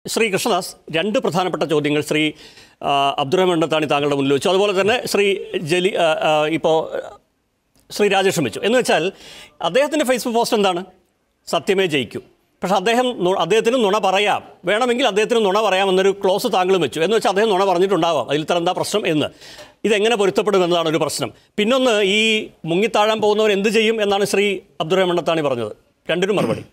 ശ്രീ കൃഷ്ണദാസ് രണ്ട് പ്രധാനപ്പെട്ട ചോദ്യങ്ങൾ ശ്രീ ആ, അബ്ദുറഹ്മാൻ ഉണ്ടത്താണി താങ്കളുടെ മുന്നിൽ വെച്ചു അതുപോലെ തന്നെ ശ്രീ ജലി ആ, ആ, ഇപ്പോൾ ശ്രീ രാജേഷും വെച്ചു എന്ന് വെച്ചാൽ അദ്ദേഹത്തിൻ്റെ ഫേസ്ബുക്ക് പോസ്റ്റ് എന്താണ് സത്യമേ ജയിക്കൂ പക്ഷേ അദ്ദേഹം നു- അദ്ദേഹത്തിന് നുണ പറയാം വേണമെങ്കിൽ അദ്ദേഹത്തിന് നുണ പറയാം എന്നൊരു ക്ലോസ് താങ്കളും വെച്ചു എന്ന് വെച്ചാൽ അദ്ദേഹം നുണ പറഞ്ഞിട്ടുണ്ടാവാം അതിൽ ഇത്ര എന്താ പ്രശ്നം എന്ന് ഇതെങ്ങനെ പൊരുത്തപ്പെടും എന്നതാണ് ഒരു പ്രശ്നം പിന്നൊന്ന് ഈ മുങ്ങിത്താഴാൻ പോകുന്നവർ എന്ത് ചെയ്യും എന്നാണ് ശ്രീ അബ്ദുറഹ്മാൻ ഉണ്ടത്താണി പറഞ്ഞത് രണ്ടിനും മറുപടി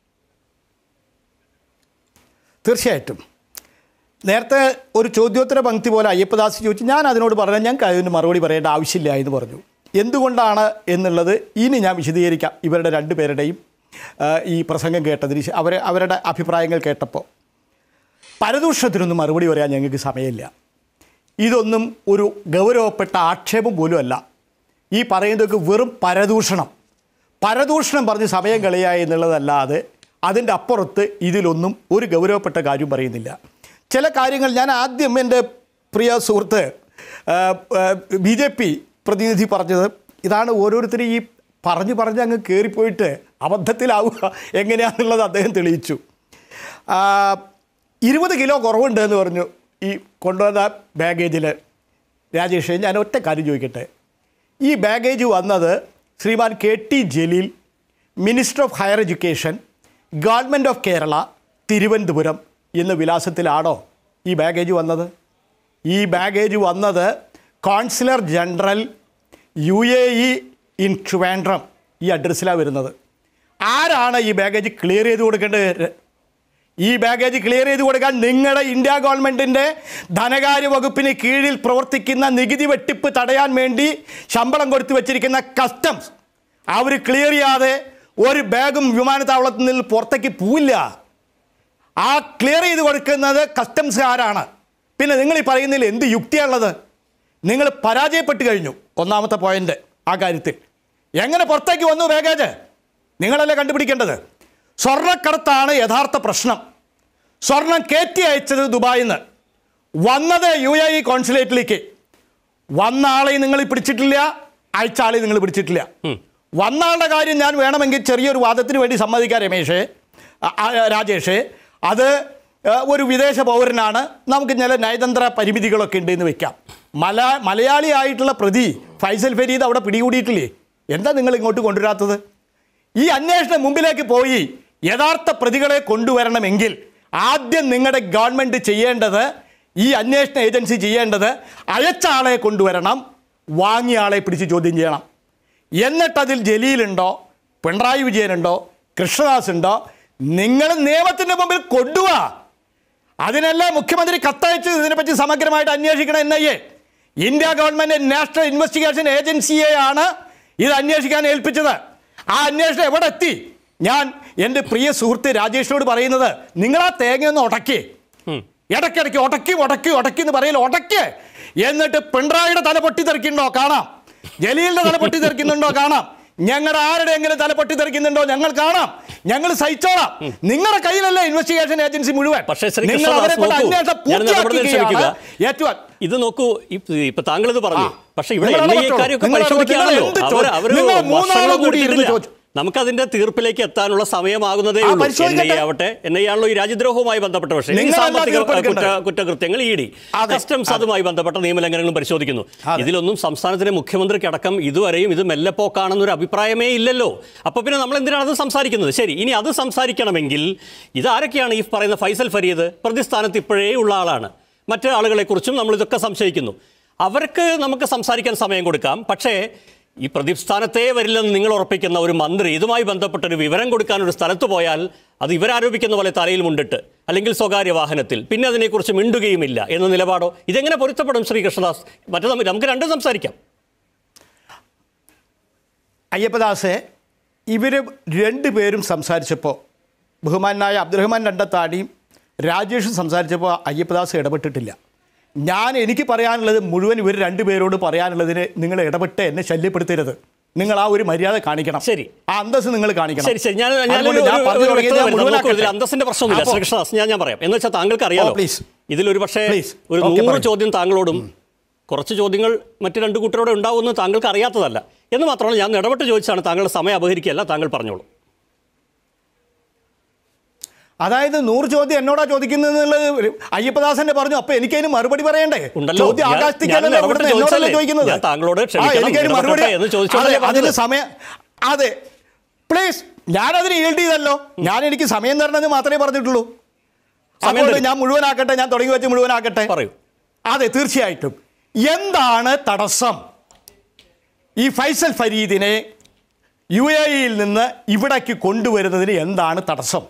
തീർച്ചയായിട്ടും നേരത്തെ ഒരു ചോദ്യോത്തര പങ്ക്തി പോലെ അയ്യപ്പദാസ് ചോദിച്ചു ഞാൻ അതിനോട് പറഞ്ഞാൽ ഞങ്ങൾക്ക് അതിന് മറുപടി പറയേണ്ട ആവശ്യമില്ല എന്ന് പറഞ്ഞു എന്തുകൊണ്ടാണ് എന്നുള്ളത് ഇനി ഞാൻ വിശദീകരിക്കാം ഇവരുടെ രണ്ടുപേരുടെയും ആ, ഈ പ്രസംഗം കേട്ടതിന് ശേ- അവരെ അവരുടെ അഭിപ്രായങ്ങൾ കേട്ടപ്പോൾ പരദൂഷണത്തിനൊന്നും മറുപടി പറയാൻ ഞങ്ങൾക്ക് സമയമില്ല ഇതൊന്നും ഒരു ഗൗരവപ്പെട്ട ആക്ഷേപം പോലും അല്ല ഈ പറയുന്നതൊക്കെ വെറും പരദൂഷണം പരദൂഷണം പറഞ്ഞ് സമയം കളയുക എന്നുള്ളതല്ലാതെ അതിൻ്റെ അപ്പുറത്ത് ഇതിലൊന്നും ഒരു ഗൗരവപ്പെട്ട കാര്യം പറയുന്നില്ല ചില കാര്യങ്ങൾ ഞാൻ ആദ്യം എൻ്റെ പ്രിയ സുഹൃത്ത് ബി ജെ പി പ്രതിനിധി പറഞ്ഞത് ഇതാണ് ഓരോരുത്തരും ഈ പറഞ്ഞു പറഞ്ഞ് അങ്ങ് കയറിപ്പോയിട്ട് അബദ്ധത്തിലാവുക എങ്ങനെയാണെന്നുള്ളത് അദ്ദേഹം തെളിയിച്ചു ആ, ഇരുപത് കിലോ കുറവുണ്ട് എന്ന് പറഞ്ഞു ഈ കൊണ്ടുവന്ന ബാഗേജിൽ രാജേഷ് ഞാൻ ഒറ്റ കാര്യം ചോദിക്കട്ടെ ഈ ബാഗേജ് വന്നത് Sriman K T Jaleel minister of higher education government of Kerala Thiruvananthapuram എന്ന വിലാസത്തിലാണോ ഈ ബാഗേജ് വന്നത് ഈ ബാഗേജ് വന്നത് consular general U A E in Trivandrum ഈ അഡ്രസ്സിലാണ് വരുന്നത് ആരാണ് ഈ ബാഗേജ് ക്ലിയർ ചെയ്ത് കൊടുക്കേണ്ടത് ഈ ബാഗേജ് ക്ലിയർ ചെയ്ത് കൊടുക്കാൻ നിങ്ങളുടെ ഇന്ത്യ ഗവൺമെൻറ്റിൻ്റെ ധനകാര്യ വകുപ്പിന് കീഴിൽ പ്രവർത്തിക്കുന്ന നികുതി വെട്ടിപ്പ് തടയാൻ വേണ്ടി ശമ്പളം കൊടുത്തു വെച്ചിരിക്കുന്ന കസ്റ്റംസ് അവർ ക്ലിയർ ചെയ്യാതെ ഒരു ബാഗും വിമാനത്താവളത്തിൽ നിന്ന് പുറത്തേക്ക് പോവില്ല ആ ക്ലിയർ ചെയ്ത് കൊടുക്കുന്നത് കസ്റ്റംസുകാരാണ് പിന്നെ നിങ്ങൾ ഈ പറയുന്നതിൽ എന്ത് യുക്തിയാണുള്ളത് നിങ്ങൾ പരാജയപ്പെട്ട് കഴിഞ്ഞു ഒന്നാമത്തെ പോയിന്റ് ആ കാര്യത്തിൽ എങ്ങനെ പുറത്തേക്ക് വന്നു ബാഗേജ് നിങ്ങളല്ലേ കണ്ടുപിടിക്കേണ്ടത് സ്വർണ്ണക്കടത്താണ് യഥാർത്ഥ പ്രശ്നം സ്വർണം കയറ്റി അയച്ചത് ദുബായിൽ നിന്ന് വന്നത് യു എ ഇ കോൺസുലേറ്റിലേക്ക് വന്ന ആളെ നിങ്ങൾ പിടിച്ചിട്ടില്ല അയച്ച ആളെ നിങ്ങൾ പിടിച്ചിട്ടില്ല വന്ന ആളുടെ കാര്യം ഞാൻ വേണമെങ്കിൽ ചെറിയൊരു വാദത്തിന് വേണ്ടി സമ്മതിക്കാം രമേഷേ ആ, ആ, രാജേഷേ അത് ആ, ഒരു വിദേശ പൗരനാണ് നമുക്ക് ചില നയതന്ത്ര പരിമിതികളൊക്കെ ഉണ്ട് എന്ന് വെക്കാം മല മലയാളിയായിട്ടുള്ള പ്രതി ഫൈസൽ ഫരീദ് അവിടെ പിടികൂടിയിട്ടില്ലേ എന്താ നിങ്ങൾ ഇങ്ങോട്ട് കൊണ്ടുവരാത്തത് ഈ അന്വേഷണം മുമ്പിലേക്ക് പോയി യഥാർത്ഥ പ്രതികളെ കൊണ്ടുവരണമെങ്കിൽ ആദ്യം നിങ്ങളുടെ ഗവൺമെൻറ് ചെയ്യേണ്ടത് ഈ അന്വേഷണ ഏജൻസി ചെയ്യേണ്ടത് അയച്ച ആളെ കൊണ്ടുവരണം വാങ്ങിയ ആളെ പിടിച്ച് ചോദ്യം ചെയ്യണം എന്നിട്ടതിൽ ജലീലുണ്ടോ പിണറായി വിജയനുണ്ടോ കൃഷ്ണദാസ് ഉണ്ടോ നിങ്ങൾ നിയമത്തിൻ്റെ മുമ്പിൽ കൊണ്ടുപോവാ അതിനല്ലേ മുഖ്യമന്ത്രി കത്തയച്ച് ഇതിനെപ്പറ്റി സമഗ്രമായിട്ട് അന്വേഷിക്കണം N I A India government national investigation ഏജൻസിയെയാണ് ഇത് അന്വേഷിക്കാൻ ഏൽപ്പിച്ചത് ആ അന്വേഷണം എവിടെ എത്തി ഞാൻ എൻ്റെ പ്രിയ സുഹൃത്ത് രാജേഷിനോട് പറയുന്നത് നിങ്ങൾ ആ തേങ്ങയൊന്ന് ഉടക്കി ഇടയ്ക്കിടയ്ക്ക് ഉടക്കി ഉടക്കി ഉടക്കി എന്ന് പറയൽ ഉടക്കി എന്നിട്ട് പിണറായിയുടെ തല പൊട്ടിത്തെറിക്കുന്നുണ്ടോ കാണാം ജലീലിന്റെ തല പൊട്ടിത്തെറിക്കുന്നുണ്ടോ കാണാം ഞങ്ങളുടെ ആരുടെയെങ്കിലും തല പൊട്ടിത്തെറിക്കുന്നുണ്ടോ ഞങ്ങൾ കാണാം ഞങ്ങൾ സഹിച്ചോളാം നിങ്ങളുടെ കയ്യിലല്ലേ ഇൻവെസ്റ്റിഗേഷൻ ഏജൻസി മുഴുവൻ പക്ഷേ ശ്രീ നിങ്ങൾ കൃഷ്ണദാസ് അവരെ കൊണ്ട് നോക്കൂ. അന്വേഷണം ഞാനൊന്ന് ഇടപെടൽ പൂർത്തിയാക്കുകയാണ് ക്ഷമിക്കുക. ഏറ്റവും ഇത് നോക്കൂ ഇപ്പ- ഇപ്പൊ താങ്കൾ ഇത് പറഞ്ഞു ആ. പക്ഷെ ഇവിടെ നിങ്ങൾ എൻ ഐ ഇടപെട്ടോ. കാര്യമൊക്കെ നിങ്ങൾ പരിശോധിക്കുകയാണല്ലോ എന്ത് അവർ ചോദ്യം? അവര് നിങ്ങൾ മൂന്നാളും വർഷങ്ങളൊന്നും കൂടി ഇരുന്ന് എടുത്തിട്ടില്ല. ചോദിച്ചു. നമുക്കതിന്റെ തീർപ്പിലേക്ക് എത്താനുള്ള സമയമാകുന്നതേ ആ, ഉള്ളൂ എൻ ഐ പരിശോധിക്കട്ടെ. ആവട്ടെ എൻ ഐ ആണല്ലോ ഈ രാജ്യദ്രോഹവുമായി ബന്ധപ്പെട്ട പക്ഷേ ഈ നിങ്ങളല്ല സാമ്പത്തിക തീർപ്പെടുക്കേണ്ടത്. കുറ്റ കുറ്റകൃത്യങ്ങൾ ഇ ഡി അതെ. കസ്റ്റംസ് അതുമായി ബന്ധപ്പെട്ട നിയമലംഘനങ്ങളും പരിശോധിക്കുന്നു അതെ. ഇതിലൊന്നും സംസ്ഥാനത്തിലെ മുഖ്യമന്ത്രിക്കടക്കം ഇതുവരെയും ഇത് മെല്ലെപ്പോക്കാണെന്നൊരു അഭിപ്രായമേ ഇല്ലല്ലോ അപ്പൊ പിന്നെ നമ്മൾ എന്തിനാണ് അത് സംസാരിക്കുന്നത് ശരി ഇനി അത് സംസാരിക്കണമെങ്കിൽ ഇതാരൊക്കെയാണ് ഈ പറയുന്ന ഫൈസൽ ഫരീദ് പ്രതിസ്ഥാനത്ത് ഇപ്പോഴേ ഉള്ള ആളാണ് മറ്റ് ആളുകളെക്കുറിച്ചും നമ്മൾ ഇതൊക്കെ സംശയിക്കുന്നു അവർക്ക് നമുക്ക് സംസാരിക്കാൻ സമയം കൊടുക്കാം പക്ഷേ ഈ പ്രതിസ്ഥാനത്തേ വരില്ലെന്ന് നിങ്ങൾ ഉറപ്പിക്കുന്ന ഒരു മന്ത്രി ഇതുമായി ബന്ധപ്പെട്ട ഒരു വിവരം കൊടുക്കാൻ ഒരു സ്ഥലത്ത് പോയാൽ അത് ഇവരാരോപിക്കുന്ന പോലെ തലയിൽ മുണ്ടിട്ട് അല്ലെങ്കിൽ സ്വകാര്യ വാഹനത്തിൽ പിന്നെ അതിനെക്കുറിച്ച് മിണ്ടുകയുമില്ല എന്ന നിലപാടോ ഇതെങ്ങനെ പൊരുത്തപ്പെടും ശ്രീ കൃഷ്ണദാസ് മറ്റു തമ്മിൽ നമുക്ക് രണ്ടും സംസാരിക്കാം അയ്യപ്പദാസെ ഇവർ രണ്ടുപേരും സംസാരിച്ചപ്പോൾ ബഹുമാനായ അബ്ദുറഹ്മാൻ രണ്ടത്താണിയും രാജേഷും സംസാരിച്ചപ്പോൾ അയ്യപ്പദാസ് ഇടപെട്ടിട്ടില്ല ഞാൻ എനിക്ക് പറയാനുള്ളത് മുഴുവൻ ഇവർ രണ്ടുപേരോട് പറയാനുള്ളതിന് നിങ്ങൾ ഇടപെട്ട് എന്നെ ശല്യപ്പെടുത്തരുത് നിങ്ങൾ ആ ഒരു മര്യാദ കാണിക്കണം ശരി. ആ അന്തസ് നിങ്ങൾ കാണിക്കണം ശരി ശരി ഞാൻ ഞാൻ അതുകൊണ്ട് ഒരു- ഞാൻ ഒരു- പറഞ്ഞു ഒരു തുടങ്ങിയത് വ്യക്തത ഞാൻ വരുത്താം. നോക്കൂ, ഇതിൽ മുഴുവനാക്കട്ടെ. അന്തസ്സിന്റെ പ്രശ്നമൊന്നുമില്ല അപ്പോൾ- ശ്രീ കൃഷ്ണദാസ് ഞാൻ ഞാൻ പറയാം എന്ന് വെച്ചാൽ താങ്കൾക്ക് അറിയാലോ please. ഇതിലൊരു പക്ഷേ Please. ഒരു Okay, നൂറ് പറയൂ. ചോദ്യം താങ്കളോടും കുറച്ച് ചോദ്യങ്ങൾ മറ്റു രണ്ട് കൂട്ടരോടെ ഉണ്ടാവുമെന്ന് താങ്കൾക്ക് അറിയാത്തതല്ല എന്ന് മാത്രമല്ല ഞാൻ ഇടപെട്ട് ചോദിച്ചാണ് താങ്കളുടെ സമയം അപഹരിക്കുകയല്ല താങ്കൾ പറഞ്ഞോളൂ അതായത് നൂറ് ചോദ്യം എന്നോടാ ചോദിക്കുന്നത് അയ്യപ്പദാസന്റെ പറഞ്ഞു അപ്പൊ എനിക്കതിന് മറുപടി പറയണ്ടേ ഉണ്ടല്ലോ. ചോദ്യം ഞാൻ- ആകാശത്തിക്കല്ലല്ലോ ഞാൻ ഇവിടുന്ന് ഇടപെട്ട് എന്നോടല്ലേ ചോദിച്ചതല്ലേ? ചോദിക്കുന്നത് ഞാൻ താങ്കളോട് ആ, ക്ഷമിക്കണം, എനിക്കതിന് ഇടപെടട്ടെ മറുപടി എന്ന് ചോദിച്ചോണ്ടല്ലേ അതെ, അതിന് പറഞ്ഞത്. സമയം അതെ പ്ലീസ് ഞാനതിന് ഈൽഡ് ചെയ്തല്ലോ ഞാൻ എനിക്ക് സമയം തരണമെന്ന് മാത്രമേ പറഞ്ഞിട്ടുള്ളൂ സമയം അതുകൊണ്ട് തരും. ഞാൻ മുഴുവനാക്കട്ടെ ഞാൻ തുടങ്ങി വെച്ച് മുഴുവനാക്കട്ടെ പറയൂ അതെ തീർച്ചയായിട്ടും എന്താണ് തടസ്സം ഈ ഫൈസൽ ഫരീദിനെ യു എ ഇയിൽ നിന്ന് ഇവിടേക്ക് കൊണ്ടുവരുന്നതിന് എന്താണ് തടസ്സം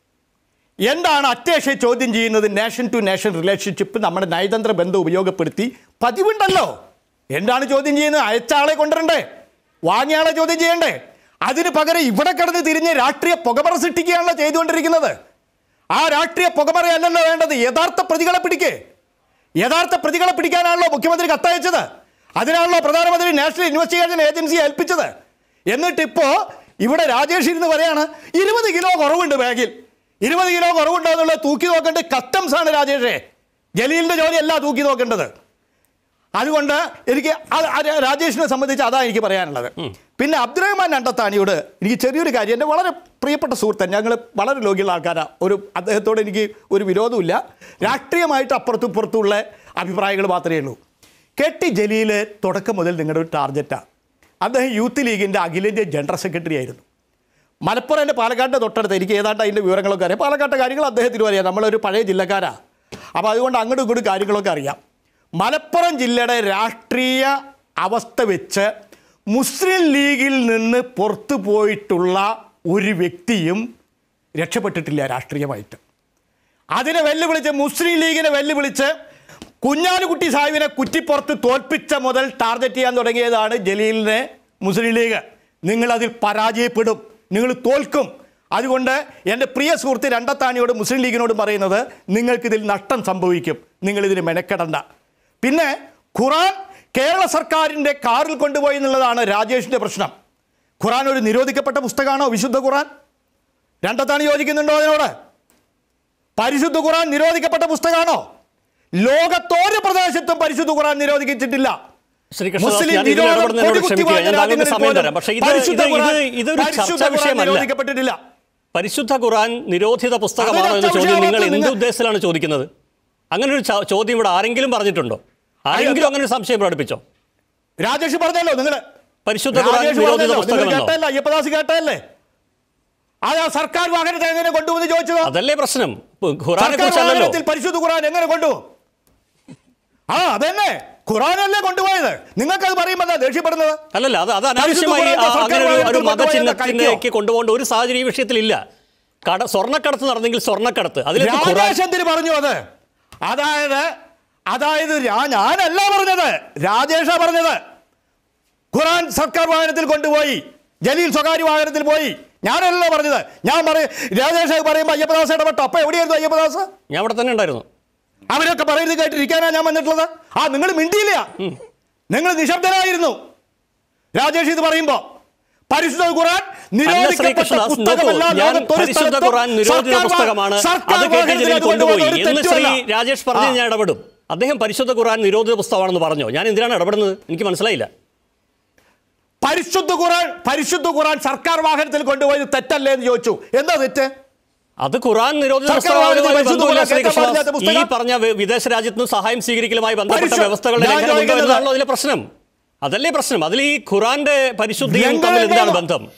എന്താണ് അത്യാവശ്യം ചോദ്യം ചെയ്യുന്നത് നേഷൻ ടു നേഷൻ റിലേഷൻഷിപ്പ് നമ്മുടെ നയതന്ത്ര ബന്ധം ഉപയോഗപ്പെടുത്തി പതിവുണ്ടല്ലോ എന്താണ് ചോദ്യം ചെയ്യുന്നത് അയച്ച ആളെ കൊണ്ടുവരണ്ടേ വാങ്ങിയ ആളെ ചോദ്യം ചെയ്യണ്ടേ അതിന് പകരം ഇവിടെ കിടന്ന് തിരിഞ്ഞ് രാഷ്ട്രീയ പുകമറ സൃഷ്ടിക്കുകയാണല്ലോ ചെയ്തുകൊണ്ടിരിക്കുന്നത് ആ രാഷ്ട്രീയ പുകമറയല്ലല്ലോ വേണ്ടത് യഥാർത്ഥ പ്രതികളെ പിടിക്കേ യഥാർത്ഥ പ്രതികളെ പിടിക്കാനാണല്ലോ മുഖ്യമന്ത്രി കത്തയച്ചത് അതിനാണല്ലോ പ്രധാനമന്ത്രി നാഷണൽ ഇൻവെസ്റ്റിഗേഷൻ ഏജൻസിയെ ഏൽപ്പിച്ചത് എന്നിട്ട് ഇപ്പോ ഇവിടെ രാജേഷ് ഇരുന്ന് പറയാണ് ഇരുപത് കിലോ കുറവുണ്ട് ബാഗിൽ ഇരുപത് കിലോ കുറവുണ്ടോ എന്നുള്ളത് തൂക്കി നോക്കേണ്ടത് കസ്റ്റംസ് ആണ് രാജേഷേ ജലീലിന്റെ ജോലിയല്ല തൂക്കി നോക്കേണ്ടത് അതുകൊണ്ട് എനിക്ക് അത് അത് രാജേഷിനെ സംബന്ധിച്ച് അതാണ് എനിക്ക് പറയാനുള്ളത് പിന്നെ അബ്ദുറഹ്മാൻ അണ്ടത്താണിയോട് എനിക്ക് ചെറിയൊരു കാര്യം എൻ്റെ വളരെ പ്രിയപ്പെട്ട സുഹൃത്തൻ ഞങ്ങൾ വളരെ ലോകിയുള്ള ആൾക്കാരാണ് ഒരു അദ്ദേഹത്തോട് എനിക്ക് ഒരു വിരോധമില്ല രാഷ്ട്രീയമായിട്ട് അപ്പുറത്തും ഇപ്പുറത്തുള്ള അഭിപ്രായങ്ങൾ മാത്രമേ ഉള്ളൂ കെട്ടി ജലീൽ തുടക്കം മുതൽ നിങ്ങളുടെ ഒരു ടാർഗറ്റാണ് അദ്ദേഹം യൂത്ത് ലീഗിൻ്റെ അഖിലേന്ത്യാ ജനറൽ സെക്രട്ടറി ആയിരുന്നു മലപ്പുറം എൻ്റെ പാലക്കാടിൻ്റെ തൊട്ടടുത്ത് എനിക്ക് ഏതാണ്ട് അതിൻ്റെ വിവരങ്ങളൊക്കെ അറിയാം പാലക്കാട്ടെ കാര്യങ്ങൾ അദ്ദേഹത്തിനും അറിയാം നമ്മളൊരു പഴയ ജില്ലക്കാരാ അപ്പോൾ അതുകൊണ്ട് അങ്ങോട്ടും ഇങ്ങോട്ടും കാര്യങ്ങളൊക്കെ അറിയാം മലപ്പുറം ജില്ലയുടെ രാഷ്ട്രീയ അവസ്ഥ വെച്ച് മുസ്ലിം ലീഗിൽ നിന്ന് പുറത്തു പോയിട്ടുള്ള ഒരു വ്യക്തിയും രക്ഷപ്പെട്ടിട്ടില്ല രാഷ്ട്രീയമായിട്ട് അതിനെ വെല്ലുവിളിച്ച് മുസ്ലിം ലീഗിനെ വെല്ലുവിളിച്ച് കുഞ്ഞാലിക്കുട്ടി സാഹിബിനെ കുറ്റിപ്പുറത്ത് തോൽപ്പിച്ച മുതൽ ടാർഗറ്റ് ചെയ്യാൻ തുടങ്ങിയതാണ് ജലീലിനെ മുസ്ലിം ലീഗ് നിങ്ങളതിൽ പരാജയപ്പെടും നിങ്ങൾ തോൽക്കും അതുകൊണ്ട് എൻ്റെ പ്രിയ സുഹൃത്ത് രണ്ടത്താണിയോട് മുസ്ലിം ലീഗിനോട് പറയുന്നത് നിങ്ങൾക്കിതിൽ നഷ്ടം സംഭവിക്കും നിങ്ങളിതിന് മെനക്കെടണ്ട പിന്നെ ഖുറാൻ കേരള സർക്കാരിൻ്റെ കാറിൽ കൊണ്ടുപോയി എന്നുള്ളതാണ് രാജേഷിൻ്റെ പ്രശ്നം ഖുറാൻ ഒരു നിരോധിക്കപ്പെട്ട പുസ്തകമാണോ വിശുദ്ധ ഖുറാൻ രണ്ടത്താണി യോജിക്കുന്നുണ്ടോ അതിനോട് പരിശുദ്ധ ഖുറാൻ നിരോധിക്കപ്പെട്ട പുസ്തകമാണോ ലോകത്തോരു പ്രദേശത്തും പരിശുദ്ധ ഖുറാൻ നിരോധിച്ചിട്ടില്ല ശ്രീ കൃഷ്ണദാസ് മുസ്ലിം ഞാൻ ഇതിൽ വിരോധം ഇടപെടുന്നതിനോട് കൊടികുത്തി ക്ഷമിക്കുക ഞാൻ വാഴുന്ന താങ്കൾക്ക് സമയം രാജ്യങ്ങളിൽ തരാം പക്ഷേ ഇത് പരിശുദ്ധ ഇത് ഖുറാൻ- ഇത് ഇതൊരു പരിശുദ്ധ ചർച്ചാ ഖുറാൻ വിഷയമല്ല നിരോധിക്കപ്പെട്ടിട്ടില്ല പരിശുദ്ധ ഖുറാൻ നിരോധിത പുസ്തകമാണോ അതൊരു എന്ന ചോദ്യം നിങ്ങൾ ചർച്ചയാണ് എന്ത് നിങ്ങൾ- ഉദ്ദേശത്തിലാണ് ചോദിക്കുന്നത് അങ്ങനെ ഒരു ച- ചോദ്യം ഇവിടെ ആരെങ്കിലും പറഞ്ഞിട്ടുണ്ടോ ആരെങ്കിലും അങ്ങനെ ഒരു സംശയം പ്രകടിപ്പിച്ചോ രാജേഷ് പറഞ്ഞല്ലോ നിങ്ങൾ പരിശുദ്ധ ഖുറാൻ രാജേഷ് നിരോധിത പറഞ്ഞല്ലോ നിങ്ങൾ പുസ്തകമെന്നോ കേട്ടല്ല അയ്യപ്പദാസ് കേട്ടല്ലേ അത് ആ സർക്കാർ വാഹനത്തെ എങ്ങനെ കൊണ്ടുവന്ന് ചോദിച്ചതോ അതല്ലേ പ്രശ്നം ഖുറാനെ സർക്കാർ കുറിച്ചല്ലല്ലോ വാഹനത്തിൽ പരിശുദ്ധ ഖുറാൻ എങ്ങനെ കൊണ്ടുപോകും ആ അതന്നെ ഖുറാനല്ലേ കൊണ്ടുപോയത് നിങ്ങൾക്കത് പറയുമ്പോൾ എന്താ ദേഷ്യപ്പെടുന്നത് അല്ലല്ല അത് അത് അനാവശ്യമായി ഖുറാൻ ആ- സർക്കാർ അങ്ങനെ ഒരു- ഒരു വാഹനത്തിൽ മതചിഹ്നത്തിലേക്ക് കൊണ്ടുപോകേണ്ട ഒരു സാഹചര്യം ഈ വിഷയത്തിലില്ല കട സ്വർണ്ണക്കടത്ത് നടന്നെങ്കിൽ സ്വർണ്ണക്കടത്ത് അതിലേക്ക് ഖുറാൻ രാജേഷ് എന്തിന് പറഞ്ഞു അത് അതായത് അതായത് ഞാ- ഞാനല്ല പറഞ്ഞത് രാജേഷാ പറഞ്ഞത് ഖുറാൻ സർക്കാർ വാഹനത്തിൽ കൊണ്ടുപോയി ജലീൽ സ്വകാര്യ വാഹനത്തിൽ പോയി ഞാനല്ല പറഞ്ഞത് ഞാൻ പറയും രാജേഷ് പറയുമ്പോൾ അയ്യപ്പദാസ് ഇടപെട്ടോ അപ്പൊ എവിടെയായിരുന്നു അയ്യപ്പദാസ് ഞാൻ അവിടെ തന്നെ ഉണ്ടായിരുന്നു അവരൊക്കെ പറയുന്നത് കേട്ടിരിക്കാനാ ഞാൻ വന്നിട്ടുള്ളത് ആ നിങ്ങൾ മിണ്ടിയില്ല നിങ്ങൾ നിശബ്ദരായിരുന്നു രാജേഷ് ഇത് പറയുമ്പോ പരിശുദ്ധ ഖുറാൻ നിരോധിക്കപ്പെട്ട ശ്രീകൃഷ്ണദാസ്, പുസ്തകമല്ല നോക്കൂ, ഞാൻ ലോകത്തൊരു പരിശുദ്ധ സ്ഥലത്തും ഖുറാൻ നിരോധിത സർക്കാർ വാ- പുസ്തകമാണ് സർക്കാർ അത് കേട്ട് വാഹനത്തിൽ ജലീൽ അത് കൊണ്ടുപോയി കൊണ്ടുപോകുന്നത് ഒരു എന്ന് ശ്രീ തെറ്റുമല്ല. രാജേഷ് പറഞ്ഞ് ആ. ഞാൻ ഇടപെടും അദ്ദേഹം പരിശുദ്ധ ഖുറാൻ നിരോധിത പുസ്തകമാണെന്ന് പറഞ്ഞോ ഞാൻ എന്തിനാണ് ഇടപെടുന്നത് എനിക്ക് മനസ്സിലായില്ല പരിശുദ്ധ ഖുറാൻ പരിശുദ്ധ ഖുറാൻ സർക്കാർ വാഹനത്തിൽ കൊണ്ടുപോയത് തെറ്റല്ലേ എന്ന് ചോദിച്ചു എന്താ തെറ്റ് അത് ഖുറാൻ നിരോധിത സർക്കാർ പുസ്തകവുമായി വാഹനത്തിൽ പരിശുദ്ധ ബന്ധമില്ല ഖുറാൻ ശ്രീ കേൾക്കാൻ കൃഷ്ണദാസ്. പാടില്ലാത്ത ഈ പുസ്തകം? പറഞ്ഞ വി- വിദേശ രാജ്യത്ത് നിന്ന് സഹായം സ്വീകരിക്കലുമായി ബന്ധപ്പെട്ട പരിശു- വ്യവസ്ഥകളുടെ ഞാൻ ലംഘനം ഉണ്ടോ ചോദിക്കുന്നത് എന്നതാണല്ലോ അതിലെ പ്രശ്നം അതല്ലേ പ്രശ്നം അതിൽ ഈ ഖുറാന്റെ പരിശുദ്ധിയും ലംഘനം തമ്മിൽ എന്താണ് ഉണ്ടോ? ബന്ധം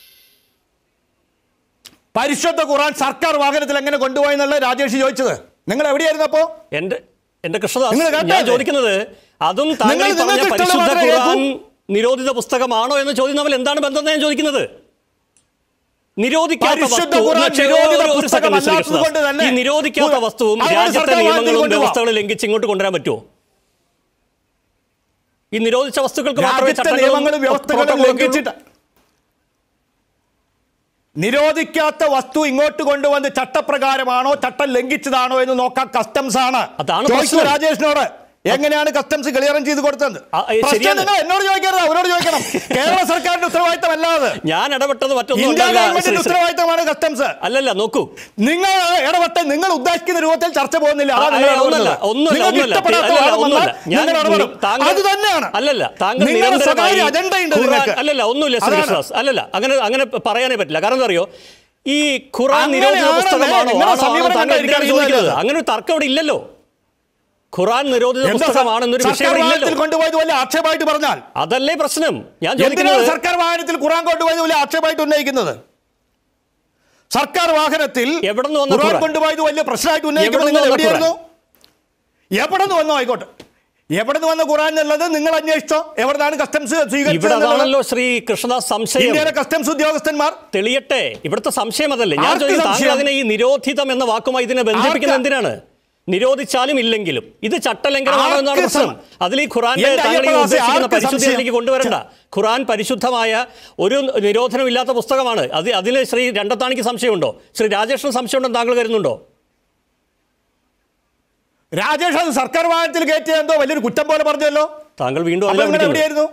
പരിശുദ്ധ ഖുറാൻ സർക്കാർ വാഹനത്തിൽ എങ്ങനെ കൊണ്ടുപോയി എന്നുള്ള രാജേഷ് ചോദിച്ചത് നിങ്ങൾ എവിടെയായിരുന്നു അപ്പോ എന്റെ എന്റെ കൃഷ്ണദാസ് നിങ്ങൾ കേട്ടോ ഞാൻ ഇത്? ചോദിക്കുന്നത് അതും താങ്കൾ നിങ്ങൾ ഈ പറഞ്ഞ നിങ്ങൾക്ക് ഇഷ്ടമുള്ള പരിശുദ്ധ മാത്രമേ ഖുറാൻ കേൾക്കൂ. നിരോധിത പുസ്തകമാണോ എന്ന ചോദ്യം തമ്മിൽ എന്താണ് ബന്ധം എന്ന് ഞാൻ ചോദിക്കുന്നത് നിരോധിക്കാത്ത പരിശുദ്ധ വസ്തു ഖുറാൻ പക്ഷേ നിരോധിത ഒരു- ഒരു second, പുസ്തകമല്ലാത്തത് ശ്രീ കൃഷ്ണദാസ്. കൊണ്ട് തന്നെ ഈ നിരോധിക്കാത്ത ഒരു- വസ്തുവും അതുകൊണ്ട് രാജ്യത്തെ സർക്കാർ വാഹനത്തിൽ നിയമങ്ങളും കൊണ്ടുപോവാം. വ്യവസ്ഥകളും ലംഘിച്ച് ഇങ്ങോട്ട് കൊണ്ടുവരാൻ പറ്റുമോ ഈ നിരോധിച്ച വസ്തുക്കൾക്ക് മാത്രമേ രാജ്യത്തെ ചട്ടങ്ങളും നിയമങ്ങളും വ്യവസ്ഥകളും പ്രോട്ടോക്കോളും ഒക്കെ ഉള്ളൂ. ലംഘിച്ചിട്ട് നിരോധിക്കാത്ത വസ്തു ഇങ്ങോട്ട് കൊണ്ടുവന്ന് ചട്ടപ്രകാരമാണോ ചട്ടം ലംഘിച്ചതാണോ എന്ന് നോക്കാൻ കസ്റ്റംസ് ആണ് അതാണ് ചോദിച്ചു പ്രശ്നം. രാജേഷിനോട് എങ്ങനെയാണ് കസ്റ്റംസ് ക്ലിയറൻസ് ചെയ്ത് കൊടുത്തത് ആ, ഏ, പ്രശ്നം ശരിയാണ്. നിങ്ങൾ എന്നോട് ചോദിക്കരുത് അവരോട് ചോദിക്കണം കേരള സർക്കാരിന്റെ ഉത്തരവാദിത്തം അത് ഞാൻ ഇടപെട്ടത് മറ്റൊന്നും ഇന്ത്യ കൊണ്ടല്ല, ഗവൺമെന്റിന്റെ ശ്രീ- ശ്രീ- ഉത്തരവാദിത്തമാണ് കസ്റ്റംസ് അല്ലല്ല നോക്കൂ നിങ്ങൾ ഇടപെട്ട് നിങ്ങൾ ഉദ്ദേശിക്കുന്ന രൂപത്തിൽ ചർച്ച പോകുന്നില്ല അതാ ആ, നിങ്ങൾ അല്ല, ഒന്നുമല്ല, ഇടപെടുന്നത്. ഒന്നുമല്ല, നിങ്ങൾക്ക് ഒന്നുമല്ല. ഇഷ്ടപ്പെടാത്ത അല്ലല്ല, ആൾ വന്നാൽ ഒന്നുമല്ല. ഞാൻ നിങ്ങൾ ഇടപെടും. താങ്കൾ- അത് തന്നെയാണ് അല്ലല്ല താങ്കൾ നിങ്ങളുടെ നിരന്തരമായി സ്വകാര്യ അജണ്ട ഉണ്ട് ഖുർആൻ- നിങ്ങൾക്ക് അല്ലല്ല ഒന്നുമില്ല ശ്രീ അതാണ്. കൃഷ്ണദാസ് അല്ലല്ല അങ്ങനെ അങ്ങനെ പറയാനേ പറ്റില്ല കാരണം എന്താ അറിയോ ഈ ഖുറാൻ അങ്ങനെയാണല്ലേ നിരോധിത പുസ്തകമാണോ നിങ്ങളുടെ ആണോ ആണോ സമീപനം താങ്കൾ എന്തിനാണ് കണ്ടിരിക്കുന്നത് ചോദിക്കുന്നത് നല്ലത്? അങ്ങനെ ഒരു തർക്കം ഇവിടെ ഇല്ലല്ലോ ഖുറാൻ നിരോധിത എന്താ പുസ്തകമാണെന്നൊരു സർക്കാർ വിഷയം ഇവിടെ വാഹനത്തിൽ ഇല്ലല്ലോ കൊണ്ടുപോയത് വലിയ ആക്ഷേപമായിട്ട് പറഞ്ഞാൽ അതല്ലേ പ്രശ്നം ഞാൻ എന്തിനാണ് ചോദിക്കുന്നത് സർക്കാർ വാഹനത്തിൽ ഖുറാൻ കൊണ്ടുപോയത് വലിയ ആക്ഷേപമായിട്ട് ഉന്നയിക്കുന്നത് സർക്കാർ വാഹനത്തിൽ എവിടെ നിന്ന് വന്ന ഖുറാൻ ഖുറാൻ? കൊണ്ടുപോയത് വലിയ പ്രശ്നമായിട്ട് എവിടെ ഉന്നയിക്കുന്നത് നിന്ന് നിങ്ങൾ വന്ന എവിടെയായിരുന്നു എവിടെ നിന്ന് വന്നോ ആയിക്കോട്ടെ എവിടെ നിന്ന് വന്ന ഖുറാൻ എന്നുള്ളത് നിങ്ങൾ അന്വേഷിച്ചോ എവിടെയാണ് കസ്റ്റംസ് ഇവിടെ സ്വീകരിച്ചത് അതാണല്ലോ ശ്രീ കൃഷ്ണദാസ് സംശയം ഇന്ത്യയിലെ കസ്റ്റംസ് ഉദ്യോഗസ്ഥന്മാർ തെളിയട്ടെ ഇവിടുത്തെ സംശയം അതല്ലേ ഞാൻ ആർക്ക് ചോദിക്കുന്നത് താങ്കൾ സംശയം? അതിനെ ഈ നിരോധിതം എന്ന വാക്കുമായി ഇതിനെ ബന്ധിപ്പിക്കുന്നത് ആർക്ക്? എന്തിനാണ് നിരോധിച്ചാലും ഇല്ലെങ്കിലും ഇത് ചട്ടലംഘനമാണോ എന്നാണ് ആർക്ക് പ്രശ്നം സം- അതിൽ ഈ ഖുറാന്റെ എന്റെ താങ്കൾ ഈ അയ്യപ്പദാസേ, ഉദ്ദേശിക്കുന്ന ആർക്ക് പരിശുദ്ധിയിലേക്ക് സംശയം? കൊണ്ടുവരണ്ട ഖുറാൻ പരിശുദ്ധമായ ഒരു നിരോധനമില്ലാത്ത പുസ്തകമാണ് അത് അതിൽ ശ്രീ രണ്ടത്താണിക്ക് സംശയമുണ്ടോ ശ്രീ രാജേഷിന് സംശയമുണ്ടെന്ന് താങ്കൾ കരുതുന്നുണ്ടോ രാജേഷ് അത് സർക്കാർ വാഹനത്തിൽ കയറ്റിയ എന്തോ വലിയൊരു കുറ്റം പോലെ പറഞ്ഞല്ലോ താങ്കൾ വീണ്ടും അപ്പൊ അതിനെ നിങ്ങൾ വിളിക്കുന്നത്. എവിടെയായിരുന്നു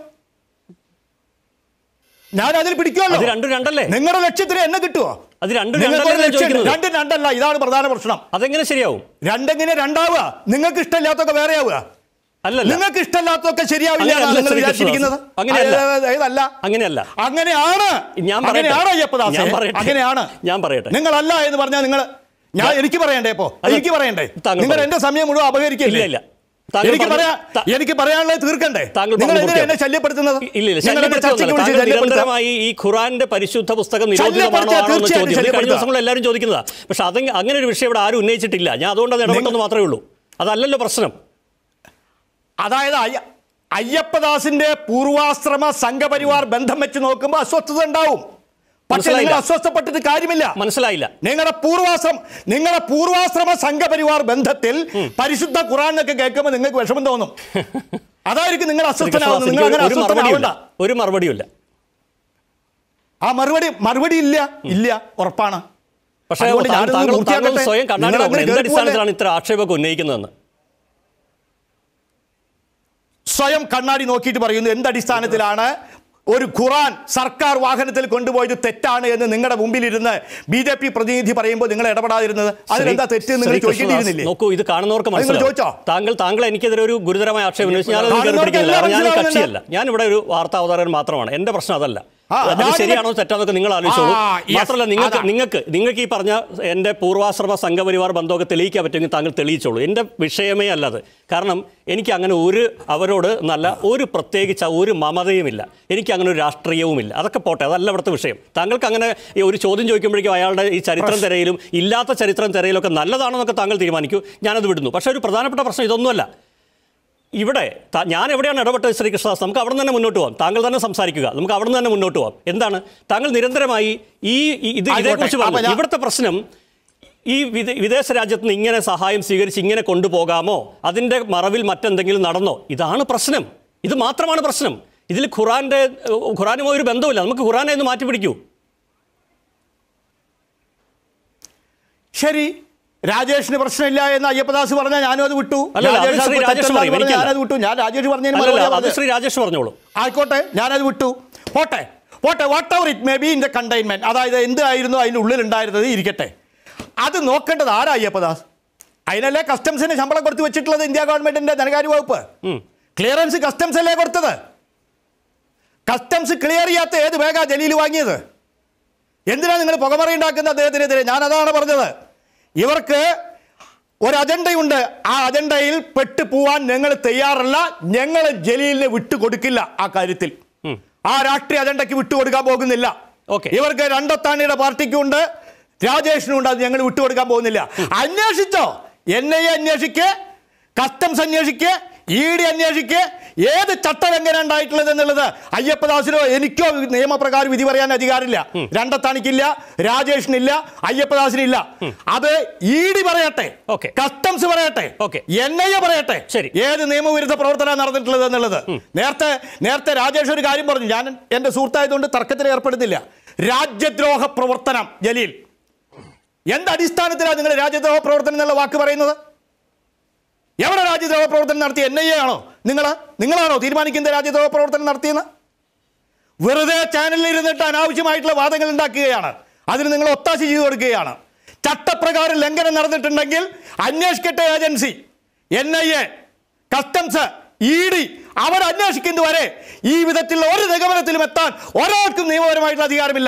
ഞാൻ അതിൽ പിടിക്കുമല്ലോ അത് രണ്ടും രണ്ടല്ലേ നിങ്ങളുടെ ലക്ഷ്യത്തിന് എന്നെ കിട്ടുമോ അത് രണ്ടും നിങ്ങൾക്ക് രണ്ടല്ലേ ഒരു ഞാൻ ലക്ഷ്യം ചോദിക്കുന്നത് രണ്ടും രണ്ടല്ല ഇതാണ് പ്രധാന പ്രശ്നം അതെങ്ങനെ ശരിയാവും രണ്ടെങ്ങനെ രണ്ടാവുക നിങ്ങൾക്ക് ഇഷ്ടമില്ലാത്തൊക്കെ വേറെ ആവുക അല്ലല്ല നിങ്ങൾക്ക് ഇഷ്ടമില്ലാത്തൊക്കെ ശരിയാവില്ല അങ്ങനെയല്ല എന്നാണ് നിങ്ങൾ ശ്രീ വിചാരിച്ചിരിക്കുന്നത് കൃഷ്ണദാസ്. അങ്ങനെയല്ല. അതായത് ഏതല്ല അങ്ങനെയല്ല അങ്ങനെയാണ് ഞാൻ പറയട്ടെ. അങ്ങനെയാണ് അയ്യപ്പദാസേ ഞാൻ പറയട്ടെ. അങ്ങനെയാണ് ഞാൻ പറയട്ടെ. നിങ്ങളല്ല എന്ന് പറഞ്ഞാൽ നിങ്ങൾ ഞാൻ ഞാൻ- എനിക്ക് പറയണ്ടേ ഇപ്പോ അല്ല, എനിക്ക് പറയണ്ടേ താങ്കൾ നിങ്ങൾ പറയൂ. എന്റെ സമയം മുഴുവൻ ഇല്ല അപകരിക്കില്ലേ ഇല്ല താങ്കൾ എനിക്ക് പറഞ്ഞു- പറയാ ത- എനിക്ക് പറയാനുള്ളത് തീർക്കണ്ടേ താങ്കൾ നിങ്ങൾ പറഞ്ഞു എന്തിനാ എന്നെ പൂർത്തിയാക്കൂ. ശല്യപ്പെടുത്തുന്നത് ഇല്ല ഇല്ല നിങ്ങൾ എന്നെ ചർച്ചയ്ക്ക് ശല്യപ്പെടുത്തുന്നില്ല. വിളിച്ച് താങ്കൾ ശല്യപ്പെടുത്തുക നിരന്തരമായി ഈ ഖുറാന്റെ പരിശുദ്ധ പുസ്തകം നിരോധിതമാണോ ശല്യപ്പെടുത്തുക, ആണോ എന്ന തീർച്ചയായും ചോദ്യം ഇത് കഴിഞ്ഞ ശല്യപ്പെടുത്തുക. ദിവസങ്ങളിൽ എല്ലാവരും ചോദിക്കുന്നതാ പക്ഷെ അത് അങ്ങനെ ഒരു വിഷയം ഇവിടെ ആരും ഉന്നയിച്ചിട്ടില്ല ഞാൻ അതുകൊണ്ട് അത് ഇടപെട്ടെന്ന് മാത്രമേ ഉള്ളൂ അതല്ലല്ലോ പ്രശ്നം അതായത് അയ്യ- അയ്യപ്പദാസിന്റെ പൂർവാശ്രമ സംഘപരിവാർ ബന്ധം വെച്ച് നോക്കുമ്പോൾ അസ്വസ്ഥത ഉണ്ടാവും പക്ഷെ നിങ്ങൾ മനസ്സിലായില്ല. അസ്വസ്ഥപ്പെട്ടിട്ട് കാര്യമില്ല മനസ്സിലായില്ല നിങ്ങളുടെ പൂർവാശ്രമം നിങ്ങളുടെ പൂർവാശ്രമ സംഘപരിവാർ ബന്ധത്തിൽ പരിശുദ്ധ ഖുറാനൊക്കെ കേൾക്കുമ്പോൾ നിങ്ങൾക്ക് വിഷമം തോന്നും അതായിരിക്കും നിങ്ങൾ ശ്രീ അസ്വസ്ഥനാവുന്നത് കൃഷ്ണദാസ്, നിങ്ങൾ എനിക്ക് അങ്ങനെ ഒരു മറുപടിയുമില്ല അസ്വസ്ഥനാവണ്ട ഒരു മറുപടിയുമില്ല ആ മറുപടി മറുപടി ഇല്ല ഇല്ല ഉറപ്പാണ് പക്ഷേ അതുകൊണ്ട് താങ്കൾ ഞാനിതൊന്ന് താങ്കൾ പൂർത്തിയാക്കട്ടെ. സ്വയം കണ്ണാടി നിങ്ങൾ നോക്കണം അങ്ങനെ എന്ത് കേൾക്കുമല്ലേ? അടിസ്ഥാനത്തിലാണ് ഇത്ര ആക്ഷേപമൊക്കെ ഉന്നയിക്കുന്നതെന്ന് സ്വയം കണ്ണാടി നോക്കിയിട്ട് പറയുന്നു എന്ത് അടിസ്ഥാനത്തിലാണ് ഒരു ഖുറാൻ സർക്കാർ വാഹനത്തിൽ കൊണ്ടുപോയത് തെറ്റാണ് എന്ന് നിങ്ങളുടെ മുമ്പിലിരുന്ന് ബി ജെ പി പ്രതിനിധി പറയുമ്പോൾ നിങ്ങൾ ഇടപെടാതിരുന്നത് അതിലെന്താ തെറ്റ് എന്ന് നിങ്ങൾ ശ്രീ കൃഷ്ണദാസ്, ചോദിക്കേണ്ടിയിരുന്നില്ലേ നോക്കൂ ഇത് കാണുന്നവർക്ക് അത് നിങ്ങൾ മനസ്സിലാവും ചോദിച്ചോ? താങ്കൾ താങ്കൾ എനിക്കെതിരെ ഒരു ഗുരുതരമായ ആക്ഷേപം ഉന്നയിച്ചു ഞാനത് കയറി കാണുന്നവർക്ക് പിടിക്കുന്നില്ല എല്ലാം ഞാൻ മനസ്സിലാവുന്നുണ്ട്. കക്ഷിയല്ല ഞാൻ ഇവിടെ ഒരു വാർത്താ അവതാരകൻ മാത്രമാണ് എന്റെ പ്രശ്നം അതല്ല ആ, അത് ഞാൻ ശരിയാണോ തെറ്റാന്നൊക്കെ നിങ്ങൾ ആലോചിച്ചോളൂ ആ, yes, മാത്രമല്ല നിങ്ങൾക്ക് അതാ. നിങ്ങൾക്ക് നിങ്ങൾക്ക് ഈ പറഞ്ഞ എന്റെ പൂർവാശ്രമ സംഘപരിവാർ ബന്ധമൊക്കെ തെളിയിക്കാൻ പറ്റുമെങ്കിൽ താങ്കൾ തെളിയിച്ചോളൂ എന്റെ വിഷയമേ അല്ലത് കാരണം എനിക്ക് അങ്ങനെ ഒരു അവരോട് നല്ല ഒരു പ്രത്യേകിച്ച ഒരു മമതയുമില്ല എനിക്ക് അങ്ങനെ ഒരു രാഷ്ട്രീയവുമില്ല അതൊക്കെ പോട്ടെ അതല്ല ഇവിടുത്തെ വിഷയം താങ്കൾക്ക് അങ്ങനെ ഈ ഒരു ചോദ്യം ചോദിക്കുമ്പോഴേക്കും അയാളുടെ ഈ ചരിത്രം തിരയിലും ഇല്ലാത്ത ചരിത്രം തിരയിലൊക്കെ നല്ലതാണെന്നൊക്കെ താങ്കൾ തീരുമാനിക്കൂ ഞാനത് വിടുന്നു പക്ഷേ ഒരു പ്രധാനപ്പെട്ട പ്രശ്നം ഇതൊന്നുമല്ല ഇവിടെ ത- ഞാൻ എവിടെയാണ് ഇടപെട്ടത് ശ്രീ കൃഷ്ണദാസ് നമുക്ക് അവിടെ നിന്ന് തന്നെ മുന്നോട്ട് പോകാം താങ്കൾ തന്നെ സംസാരിക്കുക നമുക്ക് അവിടെ നിന്ന് തന്നെ മുന്നോട്ട് പോകാം എന്താണ് താങ്കൾ നിരന്തരമായി ഈ ഈ- ഇത് ആയിക്കോട്ടെ. ഇതേക്കുറിച്ച് അപ്പോൾ പറഞ്ഞു ഞാൻ- ഇവിടുത്തെ പ്രശ്നം ഈ വിദേ- വിദേശ രാജ്യത്ത് നിന്ന് ഇങ്ങനെ സഹായം സ്വീകരിച്ച് ഇങ്ങനെ കൊണ്ടുപോകാമോ അതിൻ്റെ മറവിൽ മറ്റെന്തെങ്കിലും നടന്നോ ഇതാണ് പ്രശ്നം ഇത് മാത്രമാണ് പ്രശ്നം ഇതിൽ ഖുറാന്റെ ഏഹ്, ഖുറാനുമായി ഒരു ബന്ധമില്ല നമുക്ക് ഖുറാനെ ഒന്ന് മാറ്റി പിടിക്കൂ ശരി രാജേഷിന് പ്രശ്നമില്ല എന്ന് അയ്യപ്പദാസ് പറഞ്ഞാൽ ഞാനും അത് വിട്ടു അല്ല, അത് രാജേഷ് ശ്രീ അത് രാജേഷ് തെറ്റല്ല എന്ന് പറയും, പറഞ്ഞാൽ എനിക്കല്ല. ഞാനത് വിട്ടു ഞാൻ രാജേഷ് പറഞ്ഞതിന് അല്ലല്ല മറുപടി അത് പറഞ്ഞത്. ശ്രീ രാജേഷ് പറഞ്ഞോളൂ ആയിക്കോട്ടെ ഞാനത് വിട്ടു പോട്ടെ പോട്ടെ whatever it may be in the containment അതായത് എന്തായിരുന്നു അതിൻ്റെ ഉള്ളിൽ ഉണ്ടായിരുന്നത് ഇരിക്കട്ടെ അത് നോക്കേണ്ടത് ആരാ അയ്യപ്പദാസ് അതിനല്ലേ കസ്റ്റംസിന് ശമ്പളം കൊടുത്തു വെച്ചിട്ടുള്ളത് ഇന്ത്യ ഗവൺമെന്റിന്റെ ധനകാര്യ വകുപ്പ് ക്ലിയറൻസ് കസ്റ്റംസ് അല്ലേ കൊടുത്തത് കസ്റ്റംസ് ക്ലിയർ ചെയ്യാത്ത ഏത് ബാഗാ ജലീൽ വാങ്ങിയത് എന്തിനാണ് നിങ്ങൾ പുകമറ ഉണ്ടാക്കുന്ന അദ്ദേഹത്തിനെതിരെ ഞാൻ അതാണ് പറഞ്ഞത് ഇവർക്ക് ഒരു അജണ്ടയുണ്ട് ആ അജണ്ടയിൽ പെട്ടു പോവാൻ ഞങ്ങൾ തയ്യാറല്ല ഞങ്ങൾ ജലീലിനെ വിട്ടുകൊടുക്കില്ല ആ കാര്യത്തിൽ ആ രാഷ്ട്രീയ അജണ്ടയ്ക്ക് വിട്ടുകൊടുക്കാൻ പോകുന്നില്ല Okay. ഇവർക്ക് രണ്ടത്താണിയുടെ പാർട്ടിക്കുണ്ട് രാജേഷിനുണ്ട് അത് ഞങ്ങൾ വിട്ടുകൊടുക്കാൻ പോകുന്നില്ല അന്വേഷിച്ചോ എൻ ഐ എ അന്വേഷിക്ക് കസ്റ്റംസ് അന്വേഷിക്ക് ഇ ഡി അന്വേഷിക്ക് ഏത് ചട്ടലംഘനം ഉണ്ടായിട്ടുള്ളത് എന്നുള്ളത് അയ്യപ്പദാസിനോ എനിക്കോ നിയമപ്രകാരം വിധി പറയാൻ അധികാരമില്ല രണ്ടത്താണിക്കില്ല രാജേഷിനില്ല അയ്യപ്പദാസിനില്ല അത് ഇ ഡി പറയട്ടെ Okay. കസ്റ്റംസ് പറയട്ടെ Okay. എൻ ഐ എ പറയട്ടെ ശരി. ഏത് നിയമവിരുദ്ധ പ്രവർത്തനം നടന്നിട്ടുള്ളത് എന്നുള്ളത് നേരത്തെ നേരത്തെ രാജേഷ് ഒരു കാര്യം പറഞ്ഞു ഞാൻ എന്റെ സുഹൃത്തായതുകൊണ്ട് തർക്കത്തിൽ ഏർപ്പെടുന്നില്ല രാജ്യദ്രോഹ പ്രവർത്തനം ജലീൽ എന്ത് അടിസ്ഥാനത്തിലാണ് നിങ്ങൾ രാജ്യദ്രോഹ പ്രവർത്തനം എന്നുള്ള വാക്ക് പറയുന്നത് എവിടെ രാജ്യദ്രോഹ പ്രവർത്തനം നടത്തിയ എൻ ഐ എ ആണോ നിങ്ങൾ നിങ്ങളാണോ തീരുമാനിക്കുന്നത് രാജ്യദ്രോഹ പ്രവർത്തനം നടത്തിയെന്ന് വെറുതെ ചാനലിൽ ഇരുന്നിട്ട് അനാവശ്യമായിട്ടുള്ള വാദങ്ങൾ ഉണ്ടാക്കുകയാണ് അതിന് നിങ്ങൾ ഒത്താശ ചെയ്തു കൊടുക്കുകയാണ് ചട്ടപ്രകാരം ലംഘനം നടന്നിട്ടുണ്ടെങ്കിൽ അന്വേഷിക്കട്ടെ agency N I A customs E D അവർ അന്വേഷിക്കുന്നതുവരെ ഈ വിധത്തിലുള്ള ഒരു നിഗമനത്തിലും എത്താൻ ഒരാൾക്കും നിയമപരമായിട്ടുള്ള അധികാരമില്ല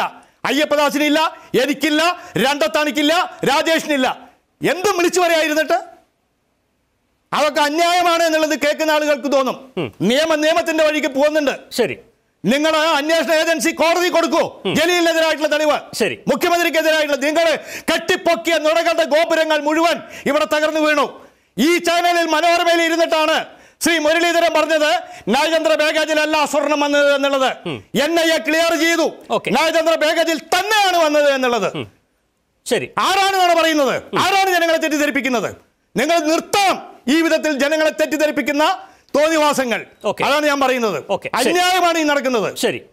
അയ്യപ്പദാസിനില്ല എനിക്കില്ല രണ്ടത്താണിക്കില്ല രാജേഷിനില്ല എന്തും വിളിച്ചു പറയായിരുന്നിട്ട് അതൊക്കെ അന്യായമാണ് എന്നുള്ളത് കേൾക്കുന്ന ആളുകൾക്ക് തോന്നും നിയമ നിയമത്തിന്റെ വഴിക്ക് പോകുന്നുണ്ട് ശരി നിങ്ങൾ അന്വേഷണ ഏജൻസി കോടതി കൊടുക്കൂ ജലീലിനെതിരായിട്ടുള്ള തെളിവ് ശരി. മുഖ്യമന്ത്രിക്കെതിരായിട്ടുള്ള നിങ്ങൾ കെട്ടിപ്പൊക്കിയ നുണകളുടെ ഗോപുരങ്ങൾ മുഴുവൻ ഇവിടെ തകർന്നു വീണു ഈ ചാനലിൽ മനോരമയിൽ ഇരുന്നിട്ടാണ് ശ്രീ മുരളീധരൻ പറഞ്ഞത് നയതന്ത്ര ബാഗേജിലല്ല സ്വർണം വന്നത് എന്നുള്ളത് എൻ ഐ എ ക്ലിയർ ചെയ്തു Okay. നയതന്ത്ര ബാഗേജിൽ തന്നെയാണ് വന്നത് എന്നുള്ളത് ശരി ആരാണെന്നാണ് പറയുന്നത് ആരാണ് ജനങ്ങളെ തെറ്റിദ്ധരിപ്പിക്കുന്നത് നിങ്ങൾ നിർത്തണം ഈ വിധത്തിൽ ജനങ്ങളെ തെറ്റിദ്ധരിപ്പിക്കുന്ന തോന്നിവാസങ്ങൾ Okay. അതാണ് ഞാൻ പറയുന്നത് Okay, ശരി. അന്യായമാണ് ഈ നടക്കുന്നത് ശരി